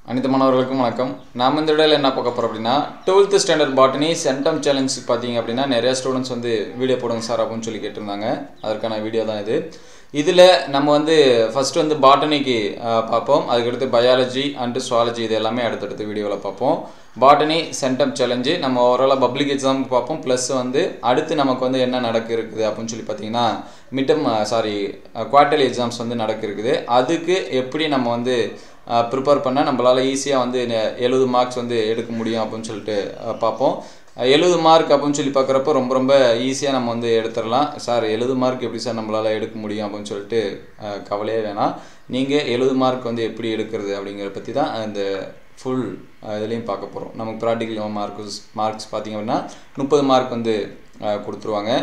அனைத்து மாணவர்களுக்கும் வணக்கம் நாம் இந்த இடையில என்ன பார்க்க போகிறோம் அப்படின்னா twelfth standard botany centum challenge பார்த்தீங்க அப்படின்னா நிறைய ஸ்டூடெண்ட்ஸ் வந்து வீடியோ போடுங்க சார் அப்படின்னு சொல்லி கேட்டிருந்தாங்க அதற்கான வீடியோ தான் இது இதில் நம்ம வந்து ஃபஸ்ட்டு வந்து பாட்டனிக்கு பார்ப்போம் அதுக்கடுத்து பயாலஜி அண்டு சுவாலஜி இது எல்லாமே அடுத்தடுத்த வீடியோவில் பார்ப்போம் பாட்டனி சென்டம் சேலஞ்சு நம்ம ஓவராலாக பப்ளிக் எக்ஸாமுக்கு பார்ப்போம் ப்ளஸ் வந்து அடுத்து நமக்கு வந்து என்ன நடக்க இருக்குது அப்படின்னு சொல்லி பார்த்தீங்கன்னா மிட்டம் சாரி குவார்டர்லி எக்ஸாம்ஸ் வந்து நடக்க இருக்குது அதுக்கு எப்படி நம்ம வந்து ப்ரிப்பேர் பண்ண நம்மளால் ஈஸியாக வந்து எழுபது மார்க்ஸ் வந்து எடுக்க முடியும் அப்படின்னு சொல்லிட்டு அஹ், பார்ப்போம் எழுபது மார்க் அப்படின்னு சொல்லி பார்க்குறப்ப ரொம்ப ரொம்ப ஈஸியாக நம்ம வந்து எடுத்துடலாம் சார் எழுபது மார்க் எப்படி சார் நம்மளால் எடுக்க முடியும் அப்படின்னு சொல்லிட்டு அஹ், கவலையே வேணாம் நீங்கள் எழுபது மார்க் வந்து எப்படி எடுக்கிறது அப்படிங்கிறத பற்றி தான் இந்த ஃபுல் இதுலேயும் பார்க்க போகிறோம் நமக்கு ப்ராக்டிக்கல் மார்க்ஸ் மார்க்ஸ் பார்த்தீங்க அப்படின்னா முப்பது மார்க் வந்து அஹ், கொடுத்துருவாங்க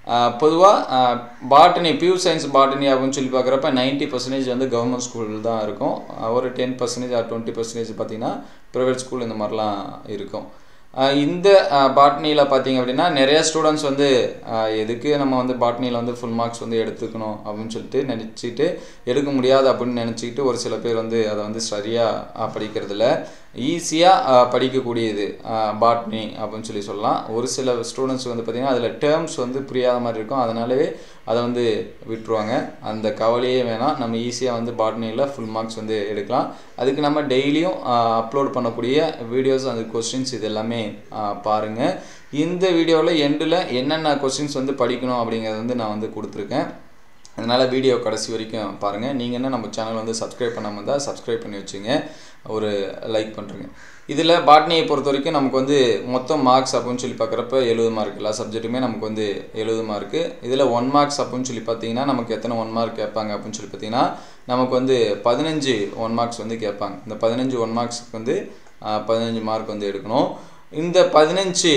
பொதுவாக பாட்டனி பியூ சயின்ஸ் பாட்டனி அப்படின்னு சொல்லி பார்க்குறப்ப நைன்ட்டி பர்சன்டேஜ் வந்து கவர்மெண்ட் ஸ்கூல் தான் இருக்கும் அஹ் ஒரு ten percentage or twenty percentage பார்த்தீங்கன்னா ப்ரைவேட் ஸ்கூல் இந்த மாதிரிலாம் இருக்கும் அஹ் இந்த பாட்னியில் பார்த்தீங்க அப்படின்னா நிறைய ஸ்டூடெண்ட்ஸ் வந்து அஹ் எதுக்கு நம்ம வந்து பாட்னியில் வந்து ஃபுல் மார்க்ஸ் வந்து எடுத்துக்கணும் அப்படின்னு சொல்லிட்டு நினச்சிட்டு எடுக்க முடியாது அப்படின்னு நினச்சிக்கிட்டு ஒரு சில பேர் வந்து அதை வந்து சரியாக படிக்கிறதில்ல ஈஸியாக படிக்கக்கூடியது பாட்னி அப்படின்னு சொல்லி சொல்லலாம் ஒரு சில ஸ்டூடெண்ட்ஸ் வந்து பார்த்திங்கன்னா அதில் டேர்ம்ஸ் வந்து புரியாத மாதிரி இருக்கும் அதனாலவே அதை வந்து விட்டுருவாங்க அந்த கவலையே வேணாம் நம்ம ஈஸியாக வந்து பாட்னியில் ஃபுல் மார்க்ஸ் வந்து எடுக்கலாம் அதுக்கு நம்ம டெய்லியும் அப்லோட் பண்ணக்கூடிய வீடியோஸ் அந்த கொஸ்டின்ஸ் இது எல்லாமே பாருங்கள் இந்த வீடியோவில் எண்டில் என்னென்ன கொஸ்டின்ஸ் வந்து படிக்கணும் அப்படிங்கிறது வந்து நான் வந்து கொடுத்துருக்கேன் அதனால் வீடியோ கடைசி வரைக்கும் பாருங்கள் நீங்கள் என்ன நம்ம சேனல் வந்து சப்ஸ்கிரைப் பண்ணாமல் இருந்தால் சப்ஸ்கிரைப் பண்ணி வச்சுங்க ஒரு லைக் பண்ணுறேங்க இதில் பாட்னியை பொறுத்த வரைக்கும் நமக்கு வந்து மொத்தம் மார்க்ஸ் அப்படின்னு சொல்லி பார்க்குறப்ப எழுபது மார்க் எல்லா சப்ஜெக்ட்டுமே நமக்கு வந்து எழுபது மார்க்கு இதில் ஒன் மார்க்ஸ் அப்படின்னு சொல்லி பார்த்தீங்கன்னா நமக்கு எத்தனை ஒன் மார்க் கேட்பாங்க அப்படின்னு சொல்லி பார்த்தீங்கன்னா நமக்கு வந்து பதினஞ்சு ஒன் மார்க்ஸ் வந்து கேட்பாங்க இந்த பதினஞ்சு ஒன் மார்க்ஸுக்கு வந்து பதினஞ்சு மார்க் வந்து எடுக்கணும் இந்த பதினஞ்சு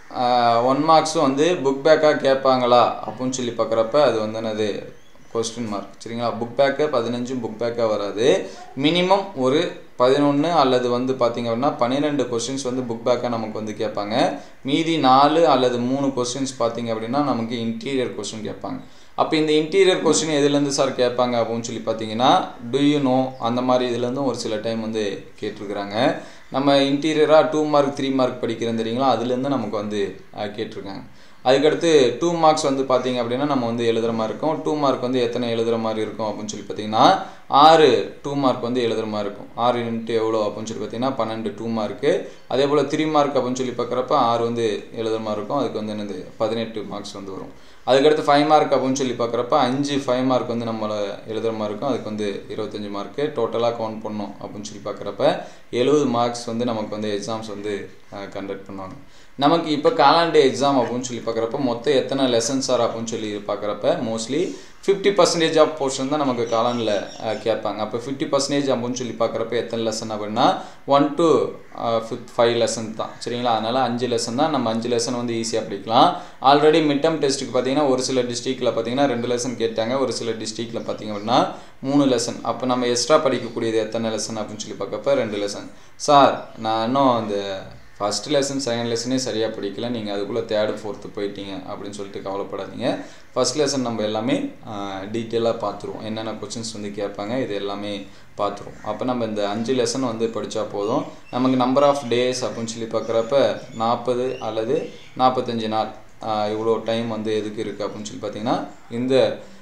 ஒன் மார்க்ஸும் வந்து புக் பேக்காக கேட்பாங்களா அப்படின்னு சொல்லி பார்க்குறப்ப அது வந்து என்னது கொஸ்டின் மார்க் சரிங்களா புக் பேக்கு பதினஞ்சு புக் பேக்காக வராது மினிமம் ஒரு பதினொன்று அல்லது வந்து பார்த்திங்க அப்படின்னா பன்னிரெண்டு கொஸ்டின்ஸ் வந்து புக் பேக்காக நமக்கு வந்து கேட்பாங்க மீதி நாலு அல்லது மூணு கொஸ்டின்ஸ் பார்த்திங்க அப்படின்னா நமக்கு இன்டீரியர் கொஸ்டின் கேட்பாங்க அப்போ இந்த இன்டீரியர் கொஸ்டின் எதுலேருந்து சார் கேட்பாங்க அப்படின்னு சொல்லி பார்த்தீங்கன்னா டு யூ நோ அந்த மாதிரி இதுலேருந்தும் ஒரு சில டைம் வந்து கேட்டிருக்கிறாங்க நம்ம இன்டீரியராக டூ மார்க் த்ரீ மார்க் படிக்கிறோம் தெரியுங்களா அதுலேருந்து நமக்கு வந்து கேட்டிருக்காங்க அதுக்கடுத்து டூ மார்க்ஸ் வந்து பார்த்தீங்க அப்படின்னா நம்ம வந்து எழுதுகிற மாதிரி இருக்கும் டூ மார்க் வந்து எத்தனை எழுதுகிற மாதிரி இருக்கும் அப்படின்னு சொல்லி பார்த்தீங்கன்னா ஆறு டூ மார்க் வந்து எழுதுகிற மாதிரி இருக்கும் ஆறு இன்ட்டு எவ்வளோ அப்படின்னு சொல்லி பார்த்தீங்கன்னா பன்னெண்டு டூ மார்க்கு அதே போல் த்ரீ மார்க் அப்படின்னு சொல்லி பார்க்குறப்ப ஆறு வந்து எழுதுகிற மாதிரி இருக்கும் அதுக்கு வந்து என்னது பதினெட்டு மார்க்ஸ் வந்து வரும் அதுக்கடுத்து ஃபைவ் மார்க் அப்படின்னு சொல்லி பார்க்குறப்ப அஞ்சு ஃபைவ் மார்க் வந்து நம்மளை எழுதுகிற மாதிரி இருக்கும் அதுக்கு வந்து இருபத்தஞ்சி மார்க்கு டோட்டலாக கவுண்ட் பண்ணோம் அப்படின்னு சொல்லி பார்க்குறப்ப எழுபது மார்க்ஸ் வந்து நமக்கு வந்து எக்ஸாம்ஸ் வந்து கண்டக்ட் பண்ணுவாங்க நமக்கு இப்போ காலாண்டு எக்ஸாம் அப்படின்னு சொல்லி பார்க்குறப்ப மொத்தம் எத்தனை லெசன்ஸ் சார் அப்படின்னு சொல்லி பார்க்குறப்ப mostly fifty percentage of portion தான் நமக்கு காலாண்டில் கேட்பாங்க அப்போ ஃபிஃப்டி பர்சன்டேஜ் அப்படின்னு சொல்லி பார்க்குறப்ப எத்தனை லெசன் அப்படின்னா one to fifth five lesson தான் சரிங்களா அதனால் அஞ்சு லெசன் தான் நம்ம அஞ்சு லெசன் வந்து ஈஸியாக படிக்கலாம் ஆல்ரெடி மிட் டேர்ம் டெஸ்ட்டுக்கு பார்த்தீங்கன்னா ஒரு சில டிஸ்ட்ரிக்டில் பார்த்தீங்கன்னா ரெண்டு லெசன் கேட்டாங்க ஒரு சில டிஸ்ட்ரிக்டில் பார்த்தீங்க அப்படின்னா மூணு லெசன் அப்போ நம்ம எக்ஸ்ட்ரா படிக்கக்கூடியது எத்தனை லெசன் அப்படின்னு சொல்லி பார்க்கப்ப ரெண்டு லெசன் சார் நான் இன்னும் அந்த ஃபஸ்ட் லெசன் செகண்ட் லெசனே சரியாக படிக்கல நீங்கள் அதுக்குள்ளே தேர்டு ஃபோர்த்து போயிட்டீங்க அப்படின்னு சொல்லிட்டு கவலைப்படாதீங்க ஃபஸ்ட் லெசன் நம்ம எல்லாமே டீட்டெயிலாக பார்த்துருவோம் என்னென்ன கொஷின்ஸ் வந்து கேட்பாங்க இது எல்லாமே பார்த்துருவோம் அப்போ நம்ம இந்த அஞ்சு லெசன் வந்து படித்தா போதும் நமக்கு நம்பர் ஆஃப் டேஸ் அப்படின்னு சொல்லி பார்க்குறப்ப நாற்பது அல்லது நாற்பத்தஞ்சு நாள் இவ்வளோ டைம் வந்து எதுக்கு இருக்குது அப்படின்னு சொல்லி பார்த்தீங்கன்னா இந்த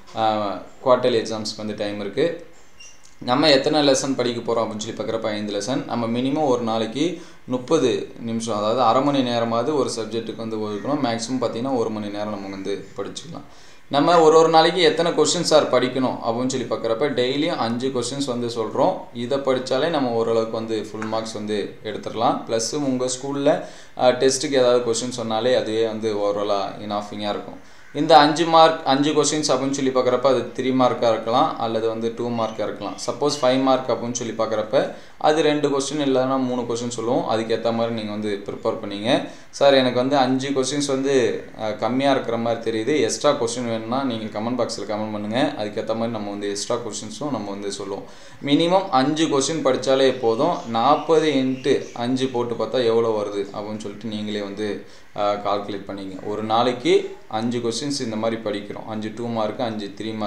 குவார்டர்லி எக்ஸாம்ஸ்க்கு வந்து டைம் இருக்குது நம்ம எத்தனை லெசன் படிக்க போகிறோம் அப்படின்னு சொல்லி பார்க்குறப்ப ஐந்து லெசன் நம்ம மினிமம் ஒரு நாளைக்கு முப்பது நிமிஷம் அதாவது அரை மணி நேரமாவது ஒரு சப்ஜெக்ட்டுக்கு வந்து ஒதுக்கணும் மேக்ஸிமம் பார்த்தீங்கன்னா ஒரு மணி நேரம் நம்ம வந்து படிச்சுக்கலாம் நம்ம ஒரு ஒரு நாளைக்கு எத்தனை கொஸ்டின்ஸ் சார் படிக்கணும் அப்படின்னு சொல்லி பார்க்குறப்ப டெய்லியும் அஞ்சு கொஸ்டின்ஸ் வந்து சொல்கிறோம் இதை படித்தாலே நம்ம ஓரளவுக்கு வந்து ஃபுல் மார்க்ஸ் வந்து எடுத்துடலாம் ப்ளஸ் உங்கள் ஸ்கூலில் டெஸ்ட்டுக்கு ஏதாவது கொஸ்டின் சொன்னாலே அதுவே வந்து ஓவராலாக இனாஃபிங்காக இருக்கும் இந்த அஞ்சு மார்க் அஞ்சு கொஸ்டின்ஸ் அப்படின்னு சொல்லி பார்க்குறப்ப அது த்ரீ மார்க்காக இருக்கலாம் அல்லது வந்து டூ மார்க்காக இருக்கலாம் சப்போஸ் ஃபைவ் மார்க் அப்படின்னு சொல்லி பார்க்குறப்ப அது ரெண்டு கொஸ்டின் இல்லைன்னா மூணு கொஸ்டின் சொல்லுவோம் அதுக்கேற்ற மாதிரி நீங்கள் வந்து ப்ரிப்பேர் பண்ணீங்க சார் எனக்கு வந்து அஞ்சு கொஸ்டின்ஸ் வந்து கம்மியாக இருக்கிற மாதிரி தெரியுது எக்ஸ்ட்ரா கொஸ்டின் வேணும்னா நீங்கள் கமெண்ட் பாக்ஸில் கமெண்ட் பண்ணுங்கள் அதுக்கேற்ற மாதிரி நம்ம வந்து எக்ஸ்ட்ரா கொஸ்டின்ஸும் நம்ம வந்து சொல்லுவோம் மினிமம் அஞ்சு கொஸ்டின் படித்தாலே போதும் நாற்பது இன்ட்டு அஞ்சு போட்டு பார்த்தா எவ்வளோ வருது அப்படின்னு சொல்லிட்டு நீங்களே வந்து கால்குலேட் பண்ணிங்க ஒரு நாளைக்கு அஞ்சு கொஸ்டின்ஸ் இந்த மாதிரி படிக்கிறோம் அஞ்சு டூ மார்க்கு அஞ்சு த்ரீ மார்க்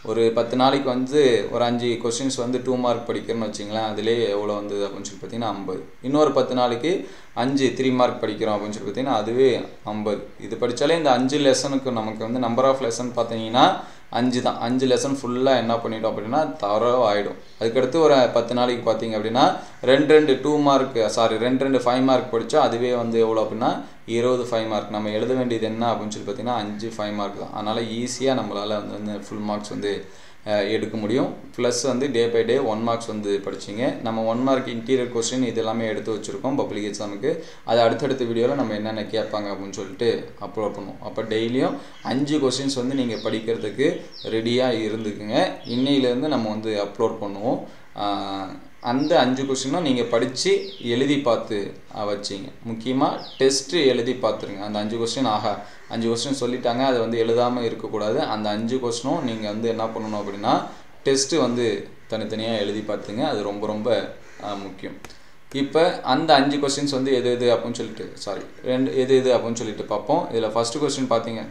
ஒரு பத்து நாளைக்கு வந்து ஒரு அஞ்சு கொஸ்டின்ஸ் வந்து டூ மார்க் படிக்கிறோன்னு வச்சிங்களேன் அதிலே எவ்வளோ வந்தது அப்படின்னு சொல்லி பார்த்தீங்கன்னா ஐம்பது இன்னொரு பத்து நாளைக்கு அஞ்சு த்ரீ மார்க் படிக்கிறோம் அப்படின்னு சொல்லி பார்த்தீங்கன்னா அதுவே ஐம்பது இது படித்தாலே இந்த அஞ்சு லெசனுக்கு நமக்கு வந்து நம்பர் ஆஃப் லெசன் பார்த்தீங்கன்னா அஞ்சு தான் அஞ்சு லெசன் ஃபுல்லாக என்ன பண்ணிட்டோம் அப்படின்னா தரவு ஆகிடும் அதுக்கடுத்து ஒரு பத்து நாளைக்கு பார்த்தீங்க அப்படின்னா ரெண்டு ரெண்டு டூ மார்க் சாரி ரெண்டு ரெண்டு ஃபைவ் மார்க் படித்தா அதுவே வந்து எவ்வளோ அப்படின்னா இருபது ஃபைவ் மார்க் நம்ம எழுத வேண்டியது என்ன அப்படின்னு சொல்லி பார்த்தீங்கன்னா அஞ்சு ஃபைவ் மார்க் தான் அதனால் ஈஸியாக நம்மளால் வந்து ஃபுல் மார்க்ஸ் வந்து எடுக்க முடியும் ப்ளஸ் வந்து day by day one marks வந்து படிச்சிங்க நம்ம ஒன் மார்க் இன்டீரியர் கொஸ்டின் இது எல்லாமே எடுத்து வச்சுருக்கோம் பப்ளிக் எக்ஸாமுக்கு அது அடுத்தடுத்த வீடியோவில் நம்ம என்னென்ன கேட்பாங்க அப்படின்னு சொல்லிட்டு அப்லோட் பண்ணுவோம் அப்போ டெய்லியும் அஞ்சு கொஸ்டின்ஸ் வந்து நீங்கள் படிக்கிறதுக்கு ரெடியாக இருந்துக்குங்க இன்னையிலேருந்து நம்ம வந்து அப்லோட் பண்ணுவோம் அந்த அஞ்சு கொஸ்டினும் நீங்கள் படித்து எழுதி பார்த்து வச்சிங்க முக்கியமாக டெஸ்ட்டு எழுதி பார்த்துருங்க அந்த அஞ்சு கொஸ்டின் ஆகா அஞ்சு கொஸ்டின் சொல்லிட்டாங்க அதை வந்து எழுதாமல் இருக்கக்கூடாது அந்த அஞ்சு கொஸ்டினும் நீங்கள் வந்து என்ன பண்ணணும் அப்படின்னா டெஸ்ட்டு வந்து தனித்தனியாக எழுதி பார்த்துங்க அது ரொம்ப ரொம்ப முக்கியம் இப்போ அந்த அஞ்சு கொஸ்டின்ஸ் வந்து எது எது அப்படின்னு சொல்லிட்டு சாரி ரெண்டு எது எது அப்படின்னு சொல்லிட்டு பார்ப்போம் இதில் ஃபஸ்ட்டு கொஸ்டின் பார்த்தீங்க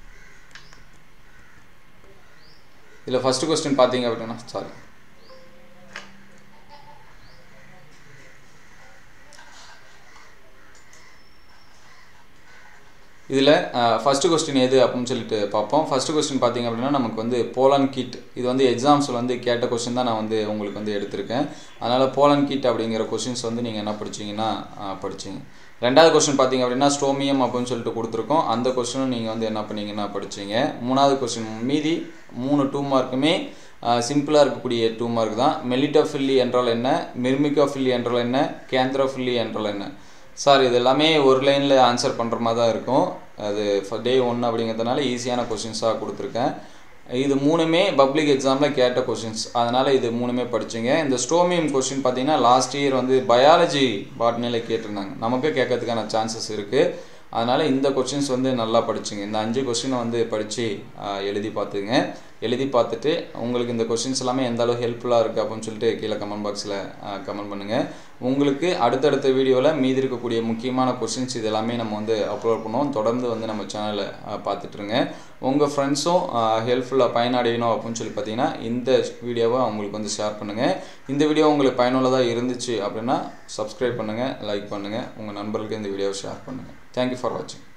இதில் ஃபஸ்ட்டு கொஸ்டின் பார்த்தீங்க அப்படின்னா சாரி இதில் ஃபஸ்ட்டு கொஸ்டின் எது அப்படின்னு சொல்லிட்டு பார்ப்போம் ஃபஸ்ட்டு கொஸ்டின் பார்த்திங்க அப்படின்னா நமக்கு வந்து போலன் கிட் இது வந்து எக்ஸாம்ஸில் வந்து கேட்ட கொஸ்டின் தான் நான் வந்து உங்களுக்கு வந்து எடுத்திருக்கேன் அதனால் போலன் கிட் அப்படிங்கிற கொஸ்டின்ஸ் வந்து நீங்கள் என்ன படிச்சிங்கன்னா படிச்சிங்க ரெண்டாவது கொஸ்டின் பார்த்திங்க அப்படின்னா ஸ்டோமியம் அப்படின்னு சொல்லிட்டு கொடுத்துருக்கோம் அந்த கொஸ்டினும் நீங்கள் வந்து என்ன பண்ணீங்கன்னா படிச்சிங்க மூணாவது கொஸ்டின் மீதி மூணு டூ மார்க்குமே சிம்பிளாக இருக்கக்கூடிய டூ மார்க் தான் மெலிட்டோஃபில்லி என்றால் என்ன மிர்மிகோஃபில்லி என்றால் என்ன கேந்திரோஃபில்லி என்றால் என்ன சார் இது எல்லாமே ஒரு லைனில் ஆன்சர் பண்ணுற மாதிரி தான் இருக்கும் அது டே ஒன் அப்படிங்கிறதுனால ஈஸியான கொஷின்ஸாக கொடுத்துருக்கேன் இது மூணுமே பப்ளிக் எக்ஸாமில் கேட்ட கொஷின்ஸ் அதனால் இது மூணுமே படிச்சுங்க இந்த ஸ்டோமியம் கொஷின் பார்த்தீங்கன்னா லாஸ்ட் இயர் வந்து பயாலஜி பாட்னியில் கேட்டிருந்தாங்க நமக்கு கேட்கறதுக்கான சான்சஸ் இருக்குது அதனால் இந்த கொஷின்ஸ் வந்து நல்லா படிச்சுங்க இந்த அஞ்சு கொஷினை வந்து படித்து எழுதி பார்த்துங்க எழுதி பார்த்துட்டு உங்களுக்கு இந்த கொஷின்ஸ் எல்லாமே எந்த அளவு ஹெல்ப்ஃபுல்லாக இருக்குது அப்படின்னு சொல்லிட்டு கீழே கமெண்ட் பாக்ஸில் கமெண்ட் பண்ணுங்கள் உங்களுக்கு அடுத்தடுத்த வீடியோவில் மீதி இருக்கக்கூடிய முக்கியமான கொஷின்ஸ் இது எல்லாமே நம்ம வந்து அப்லோட் பண்ணுவோம் தொடர்ந்து வந்து நம்ம சேனலை பார்த்துட்ருங்க உங்கள் ஃப்ரெண்ட்ஸும் ஹெல்ப்ஃபுல்லாக பயனடையணும் அப்படின்னு சொல்லி பார்த்தீங்கன்னா இந்த வீடியோவை அவங்களுக்கு வந்து ஷேர் பண்ணுங்கள் இந்த வீடியோ உங்களுக்கு பயனுள்ளதாக இருந்துச்சு அப்படின்னா சப்ஸ்கிரைப் பண்ணுங்கள் லைக் பண்ணுங்கள் உங்கள் நண்பர்களுக்கு இந்த வீடியோவை ஷேர் பண்ணுங்கள் தேங்க்யூ ஃபார் வாட்சிங்